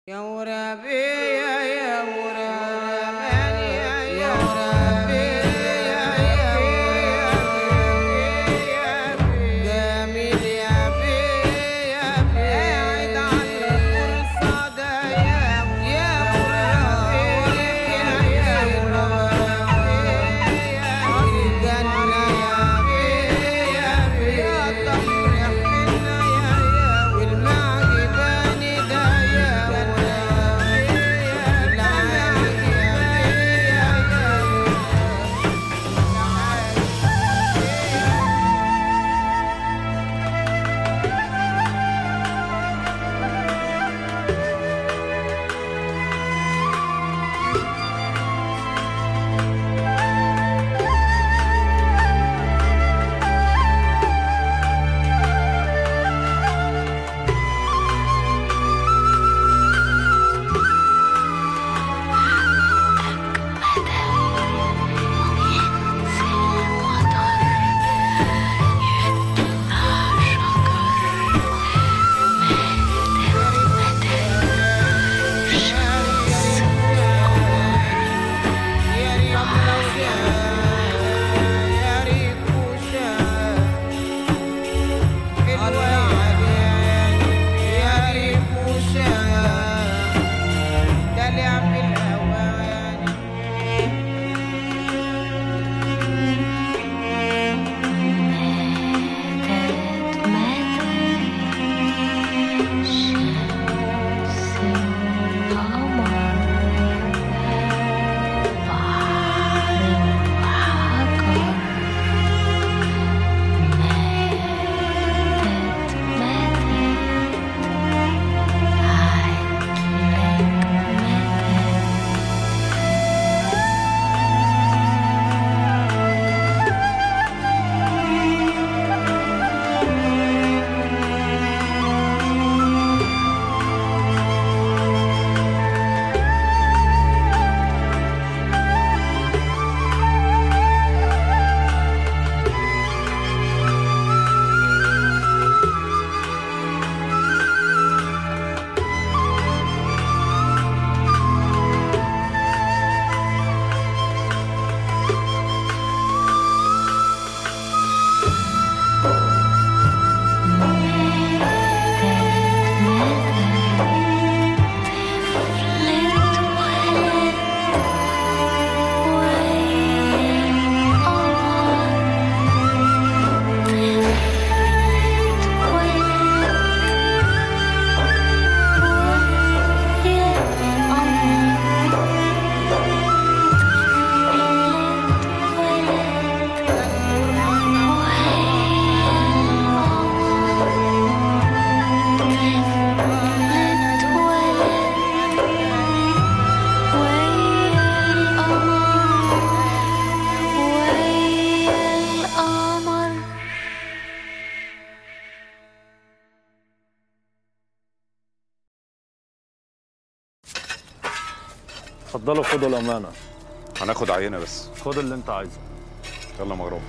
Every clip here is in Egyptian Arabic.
يا ورابي يا يا ورابي يا ورابي يا يا ورابي جميل يا بي يا بي قاعد على الفرصة ده يا يا ورابي يا يا ورابي يا الجنة يا بي يا بي يا طهر حنا يا يا والمعجباني ده يا ورابي يا العاجب يا بي يا يا يا ريت لو يا ريت وشاف حلوة عجاني يا ريت وشاف ده لعب الهواني اتفضلوا خدوا الامانه هناخد عينه بس خد اللي انت عايزه يلا مغروب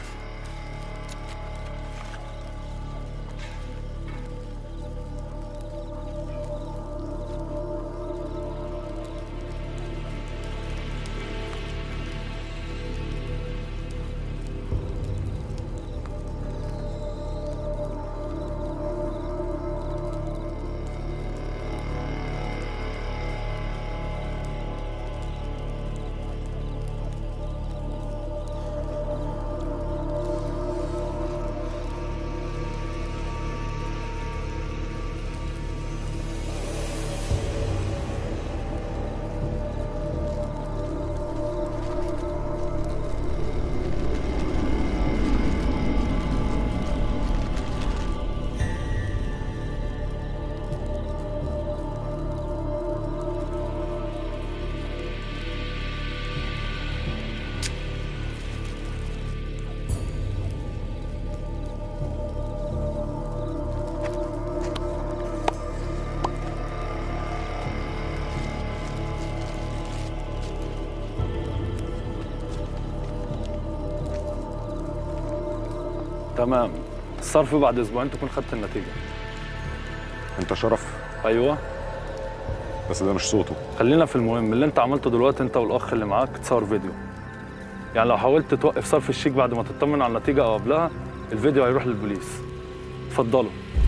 تمام الصرف بعد اسبوعين تكون خدت النتيجه انت شرف ايوه بس ده مش صوته خلينا في المهم اللي انت عملته دلوقتي انت والاخ اللي معاك تصور فيديو يعني لو حاولت توقف صرف الشيك بعد ما تطمن على النتيجه او قبلها الفيديو هيروح للبوليس اتفضلوا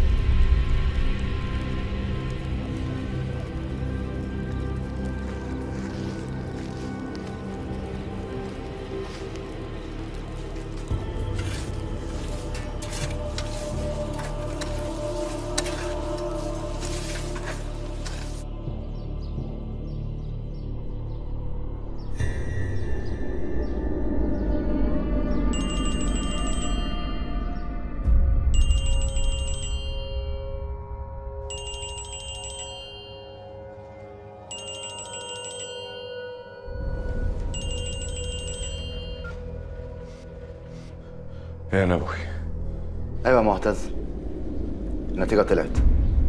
يا نبوي ايوه يا معتز النتيجه طلعت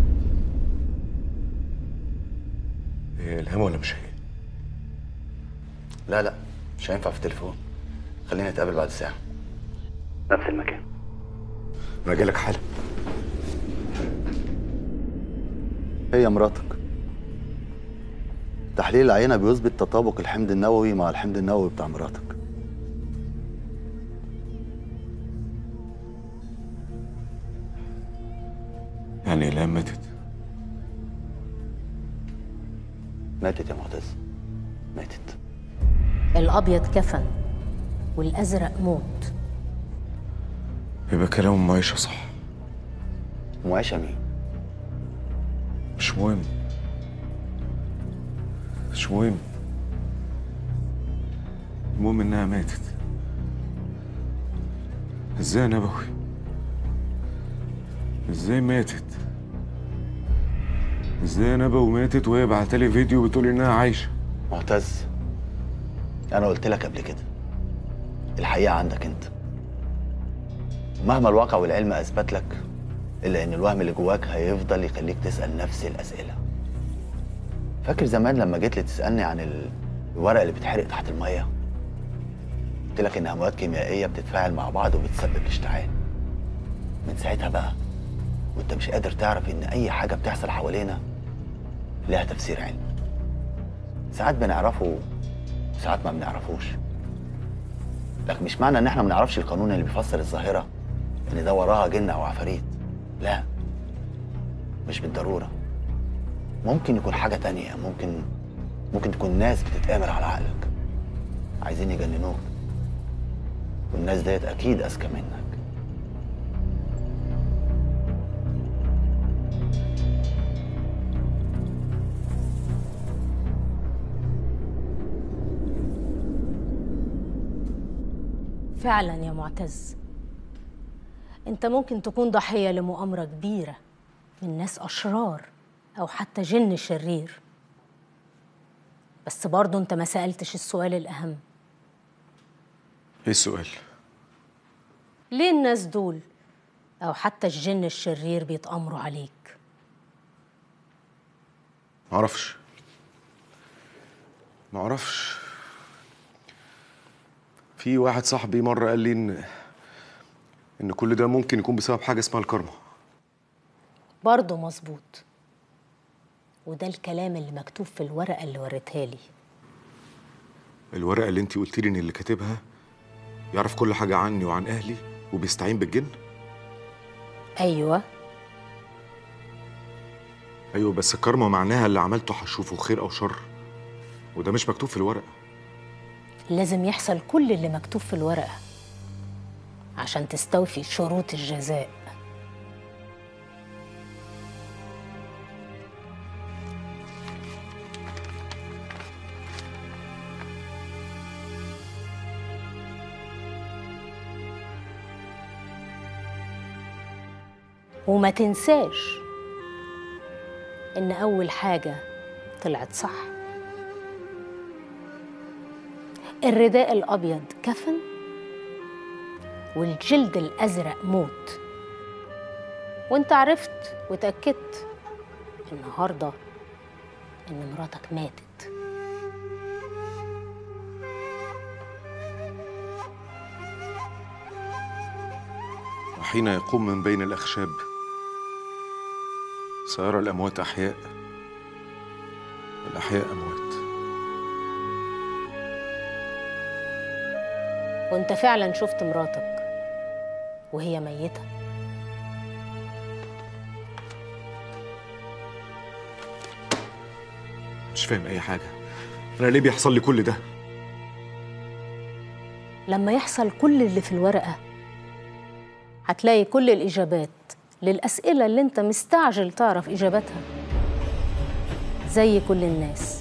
هي الهام ولا مش هي؟ لا لا مش هينفع في التليفون خلينا نتقابل بعد ساعه نفس المكان انا جايلك حالا هي مراتك تحليل العينه بيثبت تطابق الحمض النووي مع الحمض النووي بتاع مراتك يعني الهام ماتت ماتت يا معتز ماتت الأبيض كفن والأزرق موت يبقى كلام معيشة صح معيشه مين مش مهم مش مهم المهم انها ماتت ازاي يا نبوي ازاي ماتت ازاي يا نبوي ماتت وهي بعتلي فيديو بتقول انها عايشه معتز انا قلت لك قبل كده الحقيقه عندك انت مهما الواقع والعلم اثبت لك الا ان الوهم اللي جواك هيفضل يخليك تسال نفس الاسئله فاكر زمان لما جيت لي تسالني عن ال- الورق اللي بيتحرق تحت الميه قلت لك انها مواد كيميائيه بتتفاعل مع بعض وبتسبب الاشتعال من ساعتها بقى وانت مش قادر تعرف ان اي حاجه بتحصل حوالينا لها تفسير علمي ساعات بنعرفه وساعات ما بنعرفوش لكن مش معنى ان احنا ما نعرفش القانون اللي بيفسر الظاهره ان ده وراها جن او عفاريت لا مش بالضروره ممكن يكون حاجه تانية ممكن ممكن تكون ناس بتتآمر على عقلك عايزين يجننوك والناس ديت اكيد اذكى منك فعلا يا معتز انت ممكن تكون ضحية لمؤامرة كبيرة من ناس أشرار أو حتى جن شرير بس برضه انت ما سألتش السؤال الأهم ايه السؤال ليه الناس دول أو حتى الجن الشرير بيتأمروا عليك معرفش معرفش في واحد صاحبي مرة قال لي إن إن كل ده ممكن يكون بسبب حاجة اسمها الكارما برضه مظبوط وده الكلام اللي مكتوب في الورقة اللي وريتها لي الورقة اللي أنت قلت لي إن اللي كاتبها يعرف كل حاجة عني وعن أهلي وبيستعين بالجن أيوة أيوه بس الكارما معناها اللي عملته هشوفه خير أو شر وده مش مكتوب في الورقة لازم يحصل كل اللي مكتوب في الورقة عشان تستوفي شروط الجزاء وما تنساش إن أول حاجة طلعت صح الرداء الأبيض كفن والجلد الأزرق موت وانت عرفت وتأكدت النهاردة إن مراتك ماتت وحين يقوم من بين الأخشاب سيرى الأموات أحياء الأحياء أموات وانت فعلا شفت مراتك وهي ميتة مش فاهم أي حاجة أنا ليه بيحصل لي كل ده؟ لما يحصل كل اللي في الورقة هتلاقي كل الإجابات للأسئلة اللي انت مستعجل تعرف إجاباتها زي كل الناس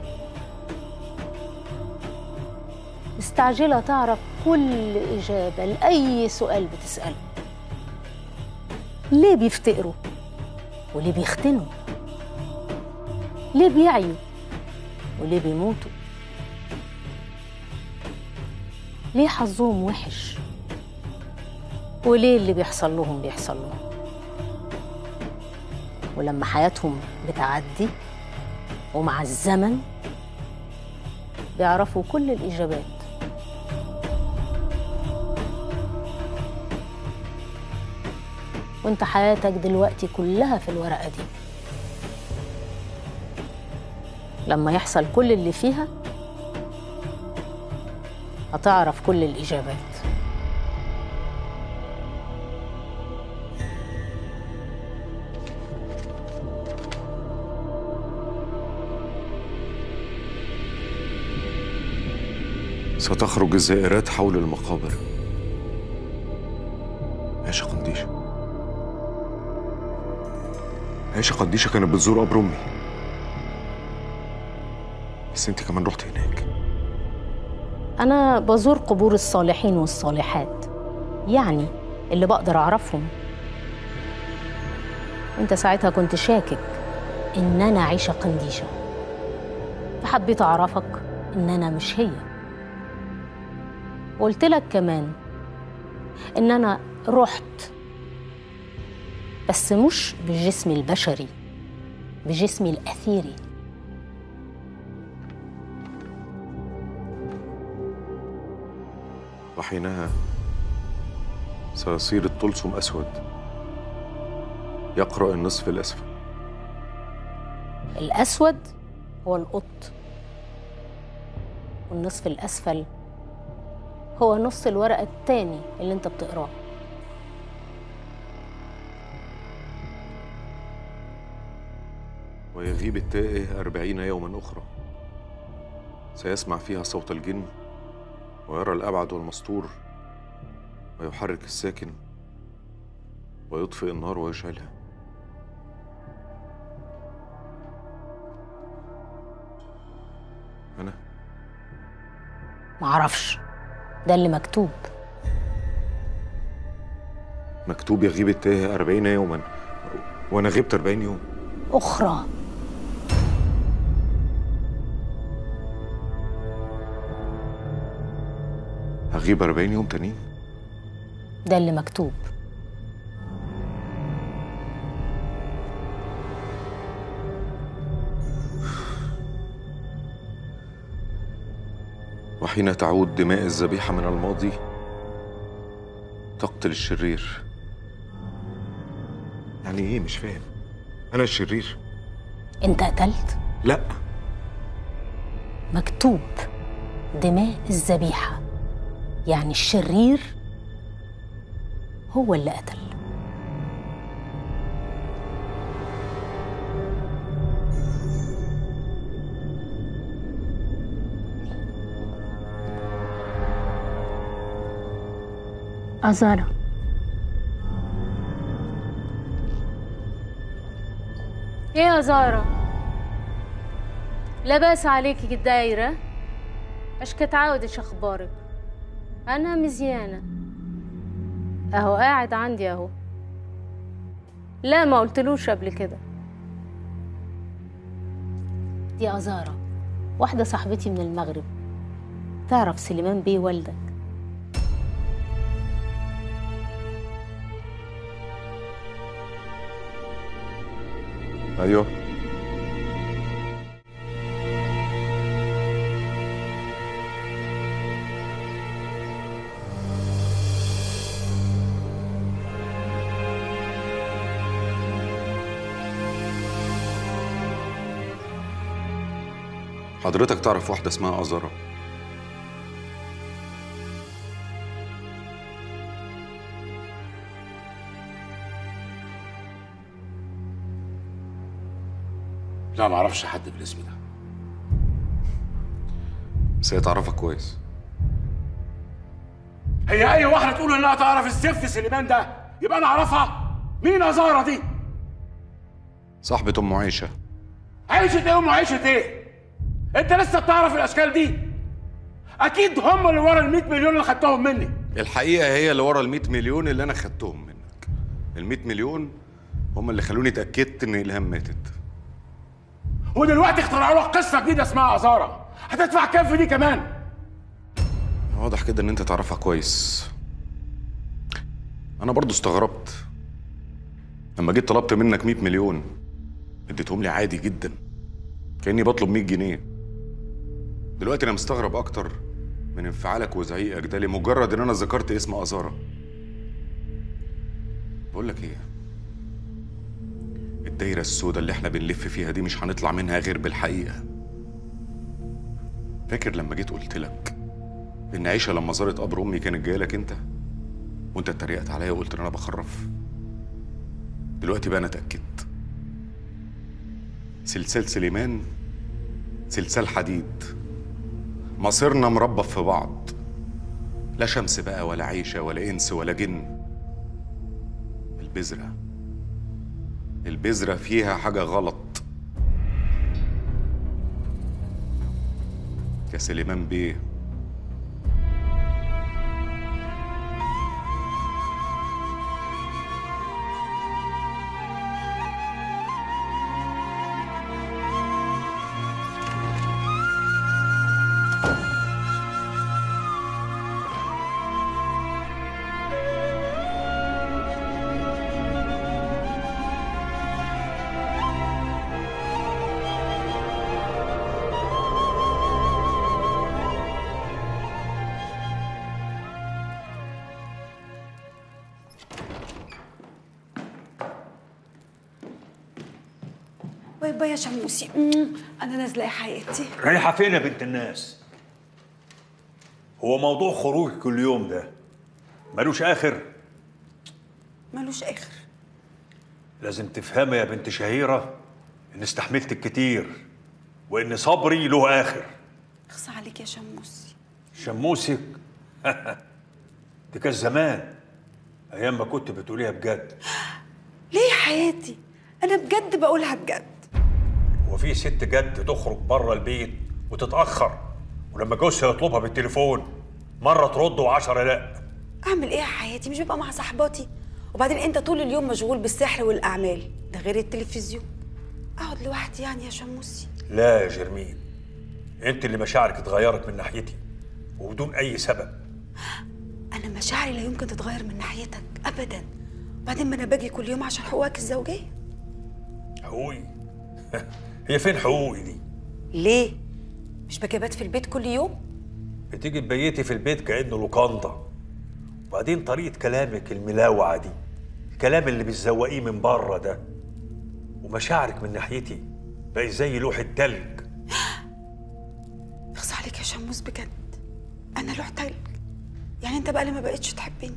مستعجلة تعرف كل إجابة لأي سؤال بتسأله ليه بيفتقروا وليه بيختنوا ليه بيعيوا وليه بيموتوا ليه حظهم وحش وليه اللي بيحصل لهم بيحصل لهم ولما حياتهم بتعدي ومع الزمن بيعرفوا كل الإجابات وانت حياتك دلوقتي كلها في الورقة دي لما يحصل كل اللي فيها هتعرف كل الإجابات ستخرج الزائرات حول المقابر عيشة قنديشة عيشة قنديشة كانت بتزور قبر أمي بس انت كمان رحت هناك أنا بزور قبور الصالحين والصالحات يعني اللي بقدر أعرفهم وأنت ساعتها كنت شاكك إن أنا عيشة قنديشة فحبيت أعرفك إن أنا مش هي وقلت لك كمان إن أنا رحت بس مش بجسمي البشري بجسمي الأثيري وحينها سيصير الطلسم أسود يقرأ النصف الأسفل الأسود هو القط والنصف الأسفل هو نص الورقة التاني اللي انت بتقراه ويغيب التائه أربعين يوما أخرى سيسمع فيها صوت الجن ويرى الأبعد والمستور ويحرك الساكن ويطفئ النار ويشعلها أنا معرفش ده اللي مكتوب مكتوب يغيب التائه أربعين يوما وأنا غبت أربعين يوم أخرى هغيب أربعين يوم تانيين ده اللي مكتوب وحين تعود دماء الذبيحة من الماضي تقتل الشرير يعني ايه مش فاهم انا الشرير انت قتلت لا مكتوب دماء الذبيحة يعني الشرير هو اللي قتل أزارة ايه يا زارة لا بأس عليكي الدايرة اش كتعاود ايش اخبارك انا مزيانة اهو قاعد عندي اهو لا ما قلتلوش قبل كده دي أزارة واحدة صاحبتي من المغرب تعرف سليمان بيه والدك ايوه حضرتك تعرف واحدة اسمها أزارة لا ما اعرفش حد بالاسم ده بس هي تعرفك كويس هي اي واحده تقول انها تعرف الزفت سليمان ده يبقى انا اعرفها مين ازاره دي صاحبة أم عيشة عيشه ايه ام عيشه ايه انت لسه بتعرف الاشكال دي اكيد هم اللي ورا ال 100 مليون اللي خدتهم مني الحقيقة هي اللي ورا ال 100 مليون اللي أنا خدتهم منك ال 100 مليون هم اللي خلوني اتأكدت إن إلهام ماتت ودلوقتي اخترعوا لك قصه جديده اسمها ازاره هتدفع كام في دي كمان واضح كده إن أنت تعرفها كويس أنا برضو استغربت لما جيت طلبت منك 100 مليون اديتهم لي عادي جدا كأني بطلب 100 جنيه دلوقتي أنا مستغرب أكتر من انفعالك وزعيقك ده لمجرد إن أنا ذكرت اسم أزارة بقول لك إيه الدايرة السوداء اللي احنا بنلف فيها دي مش هنطلع منها غير بالحقيقة فاكر لما جيت قلت لك إن عيشة لما زارت قبر أمي كانت جاية لك أنت وأنت اتريقت عليا وقلت إن أنا بخرف دلوقتي بقى أنا اتأكدت سلسال سليمان سلسال حديد مصيرنا مربط في بعض لا شمس بقى ولا عيشة ولا إنس ولا جن البذرة البذرة فيها حاجة غلط يا سليمان بيه باي باي يا شموسي أمم، انا نازله يا حياتي رايحة فين يا بنت الناس؟ هو موضوع خروج كل يوم ده ملوش آخر ملوش اخر لازم تفهمي يا بنت شهيرة إن استحملتك كتير وإن صبري له آخر اخصى عليك يا شموسي شموسك دي كان زمان أيام ما كنت بتقوليها بجد ليه يا حياتي انا بجد بقولها بجد وفي ست جد تخرج بره البيت وتتأخر ولما جوزها يطلبها بالتليفون مرة ترد وعشرة لأ اعمل ايه يا حياتي مش ببقى مع صاحباتي وبعدين انت طول اليوم مشغول بالسحر والاعمال ده غير التلفزيون اقعد لوحدي يعني يا شموسي لا يا جرمين انت اللي مشاعرك اتغيرت من ناحيتي وبدون اي سبب انا مشاعري لا يمكن تتغير من ناحيتك ابدا بعدين ما انا باجي كل يوم عشان حقوقك الزوجيه حقوقي هي فين حقوقي دي ليه مش بجابات في البيت كل يوم بتيجي تبيتي في البيت كانه لوكاندا وبعدين طريقه كلامك الملاوعه دي الكلام اللي بتزوقيه من بره ده ومشاعرك من ناحيتي بقت زي لوح التلج اخصى عليك يا شموس بجد انا لوح تلج يعني انت بقى اللي ما بقتش تحبني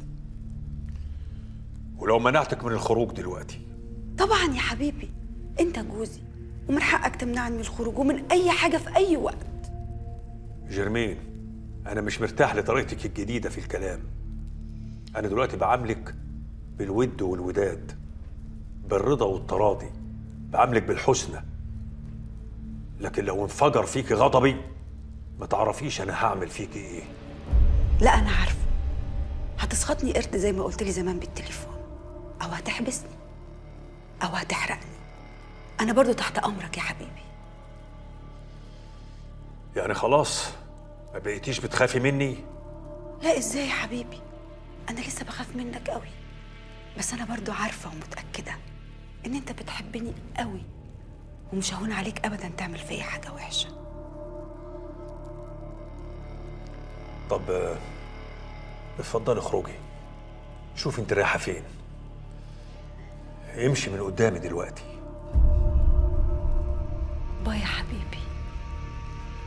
ولو منعتك من الخروج دلوقتي طبعا يا حبيبي انت جوزي ومن حقك تمنعني من الخروج ومن اي حاجه في اي وقت جرمين انا مش مرتاح لطريقتك الجديده في الكلام انا دلوقتي بعاملك بالود والوداد بالرضا والتراضي بعاملك بالحسنى لكن لو انفجر فيك غضبي ما تعرفيش انا هعمل فيك ايه لا انا عارفه هتسخطني قرد زي ما قلت لي زمان بالتليفون او هتحبسني او هتحرقني انا برضو تحت امرك يا حبيبي يعني خلاص ما بقيتيش بتخافي مني لا ازاي يا حبيبي انا لسه بخاف منك قوي بس انا برضو عارفه ومتاكده ان انت بتحبني قوي ومش هون عليك ابدا تعمل فيا حاجه وحشه طب آه، اتفضلي اخرجي شوفي انت رايحه فين امشي من قدامي دلوقتي باي يا حبيبي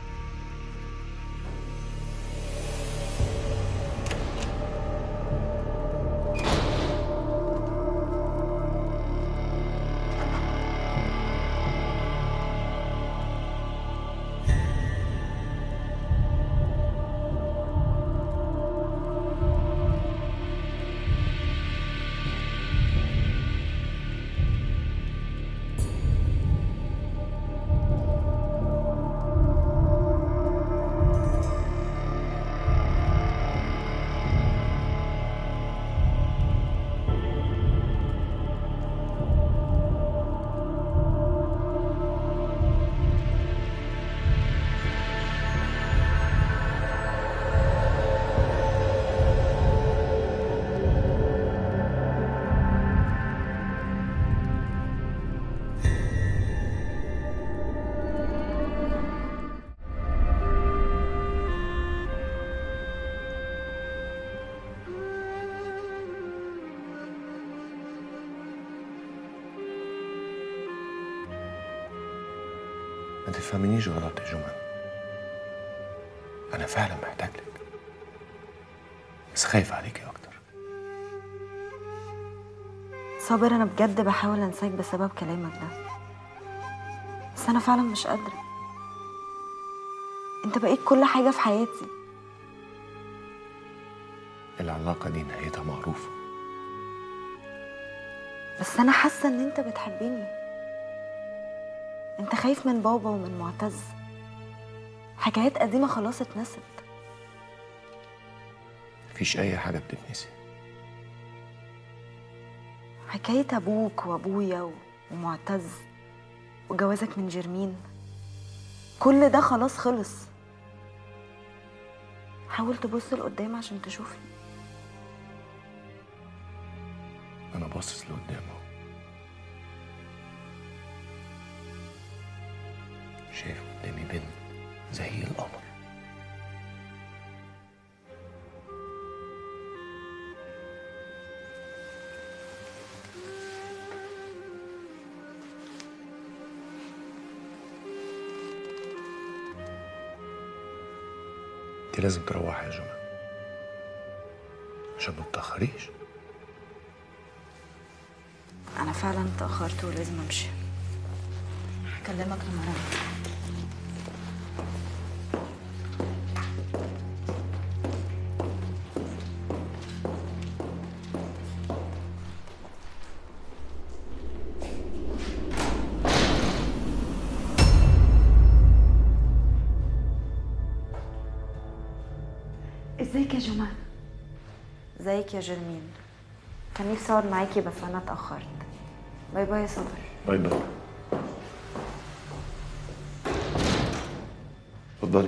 ما تفهمنيش غلط يا جمال انا فعلا محتاج لك بس خايف عليكي اكتر صابر انا بجد بحاول انساك بسبب كلامك ده بس انا فعلا مش قادره انت بقيت كل حاجه في حياتي العلاقه دي نهايتها معروفه بس انا حاسه ان انت بتحبني انت خايف من بابا ومن معتز حكايات قديمه خلاص اتنست مفيش اي حاجه بتتنسي حكايه ابوك وابويا و- ومعتز وجوازك من جرمين كل ده خلاص خلص حاول تبص لقدام عشان تشوفني انا باصص لقدام اهو شايف قدامي بنت زي القمر انت لازم تروحي يا جماعة عشان ما تتأخريش انا فعلا اتاخرت ولازم امشي هكلمك لما ارجع ازيك يا جمال ازيك يا جرمين كان نفسي اقعد معاكي بس انا اتاخرت باي باي يا صبر باي باي اتفضلي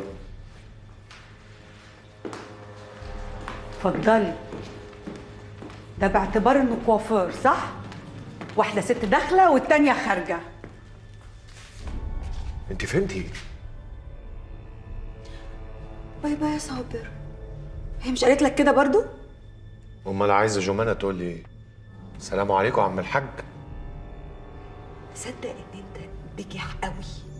اتفضلي ده باعتبار انه كوافير صح؟ واحدة ست داخلة والتانية خارجة انت فهمتي باي باي يا صابر هي مش قالت لك كده برضو امال عايزه جمانه تقول لي السلام عليكم يا عم الحاج تصدق ان انت بجح قوي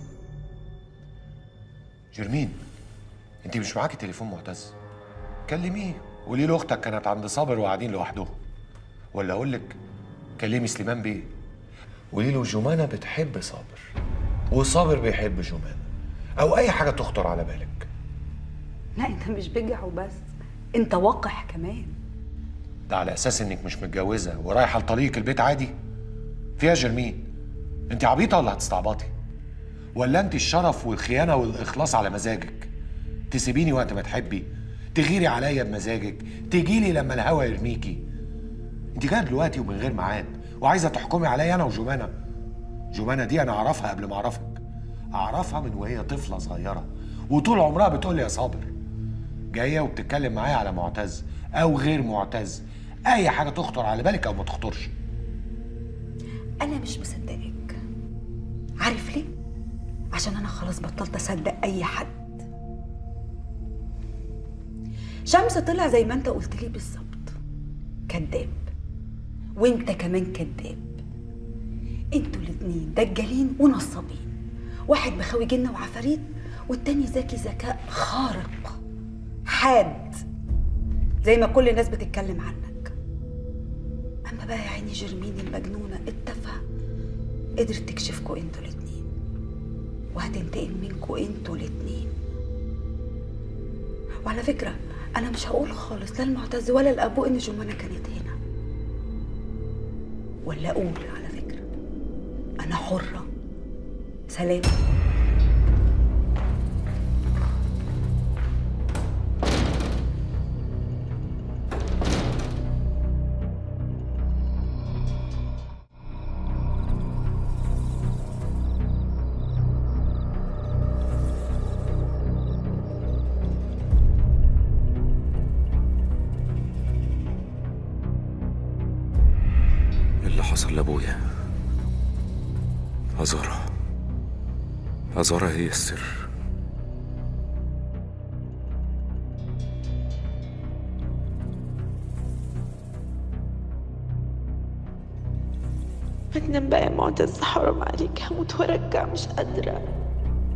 جرمين انت مش معاكي تليفون معتز كلميه قولي له اختك كانت عند صابر وقاعدين لوحدهم ولا اقول لك كلمي سليمان بيه قولي له جمانه بتحب صابر وصابر بيحب جمانه او اي حاجه تخطر على بالك لا انت مش بجح وبس انت وقح كمان ده على اساس انك مش متجوزه ورايحه لطريق البيت عادي فيها جرمين انت عبيطه ولا هتستعبطي ولا انت الشرف والخيانه والاخلاص على مزاجك تسيبيني وقت ما تحبي تغيري عليا بمزاجك تجيلي لما الهوا يرميكي انت جايه دلوقتي ومن غير ميعاد وعايزه تحكمي عليا انا وجمانه جمانه دي انا اعرفها قبل ما اعرفك اعرفها من وهي طفله صغيره وطول عمرها بتقول لي يا صابر جايه وبتتكلم معايا على معتز او غير معتز اي حاجه تخطر على بالك او ما تخطرش انا مش مصدقك عارف ليه عشان انا خلاص بطلت اصدق اي حد شمس طلع زي ما انت قلت لي بالظبط كذاب وانت كمان كذاب انتوا الاتنين دجالين ونصابين واحد مخاوي جنة وعفاريت والتاني ذكي ذكاء خارق حاد زي ما كل الناس بتتكلم عنك اما بقى يا عيني جرمين المجنونه التافهه قدرت تكشفكوا انتوا الاتنين وهتنتقم منكوا انتوا الاتنين وعلى فكره انا مش هقول خالص لا المعتز ولا الابو ان جمانه كانت هنا ولا اقول على فكره انا حره سلام اللي حصل لابويا أزارة أزارة هي السر هتنام بقى يا معتز حرام عليك هموت وارجع مش قادرة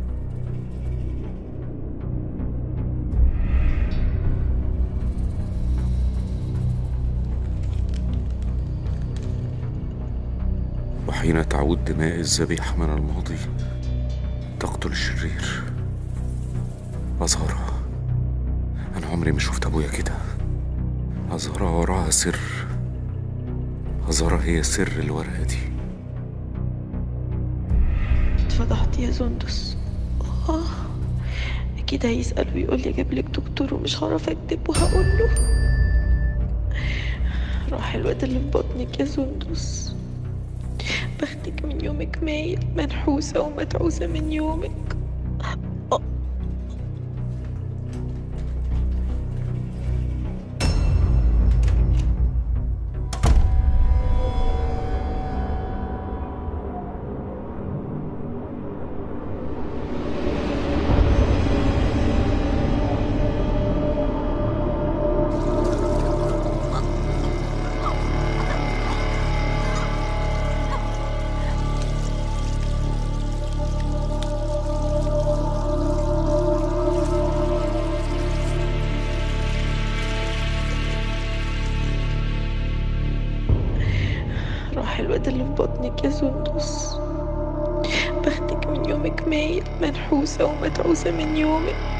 وحين تعود دماء الذبيحة من الماضي تقتل الشرير أزهرة أنا عمري ما شفت أبويا كده أزهرة وراها سر أزهرة هي سر الورقة دي اتفضحت يا زندس اه اكيد هيسأل ويقول لي اجيب لك دكتور ومش هعرف اكتب وهقول له راح الواد اللي في بطنك يا سندس بختك من يومك مايل منحوسة ومتعوسة من يومك آه. راح الواد اللي في بطنك يا سندس بختك من يومك مايل منحوسة ومتعوسة من يومك